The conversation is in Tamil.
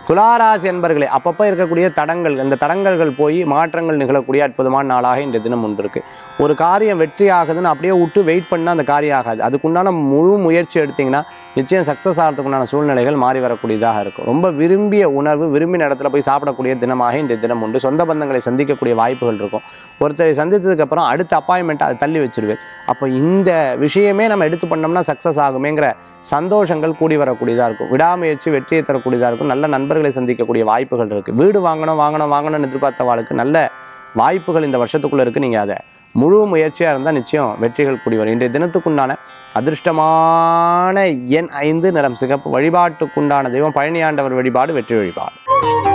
துளாராசி என்பர்களே அப்பப்போ இருக்கக்கூடிய தடங்கள் அந்த தடங்கல்கள் போய் மாற்றங்கள் நிகழக்கூடிய அற்புதமான நாளாக இந்த தினம் ஒன்று இருக்கு ஒரு காரியம் வெற்றி ஆகுதுன்னு அப்படியே விட்டு வெயிட் பண்ணால் அந்த காரியம் ஆகாது அதுக்குண்டான முழு முயற்சி எடுத்தீங்கன்னா நிச்சயம் சக்ஸஸ் ஆகிறதுக்குண்டான சூழ்நிலைகள் மாறி வரக்கூடியதாக இருக்கும் ரொம்ப விரும்பிய உணர்வு விரும்பின இடத்துல போய் சாப்பிடக்கூடிய தினமாக இந்த தினம் உண்டு சொந்த பந்தங்களை சந்திக்கக்கூடிய வாய்ப்புகள் இருக்கும் ஒருத்தரை சந்தித்ததுக்கப்புறம் அடுத்த அப்பாயின்மெண்ட் அதை தள்ளி வச்சிருவேன் அப்போ இந்த விஷயமே நம்ம எடுத்து பண்ணோம்னா சக்ஸஸ் ஆகுமேங்கிற சந்தோஷங்கள் கூடி வரக்கூடியதாக இருக்கும் விடாமுயற்சி வெற்றியை தரக்கூடியதாக இருக்கும் நல்ல நண்பர்களை சந்திக்கக்கூடிய வாய்ப்புகள் இருக்குது வீடு வாங்கணும் வாங்கணும் வாங்கணும்னு எதிர்பார்த்த வாழ்க்கை நல்ல வாய்ப்புகள் இந்த வருஷத்துக்குள்ளே இருக்குது நீங்கள் அதை முழு முயற்சியாக இருந்தால் நிச்சயம் வெற்றிகள் கூடி வரும் இன்றைய தினத்துக்குண்டான அதிர்ஷ்டமான எண் ஐந்து நிறம் சிகப்பு வழிபாட்டுக்குண்டான தெய்வம் பழனியாண்டவர் வழிபாடு வெற்றி வழிபாடு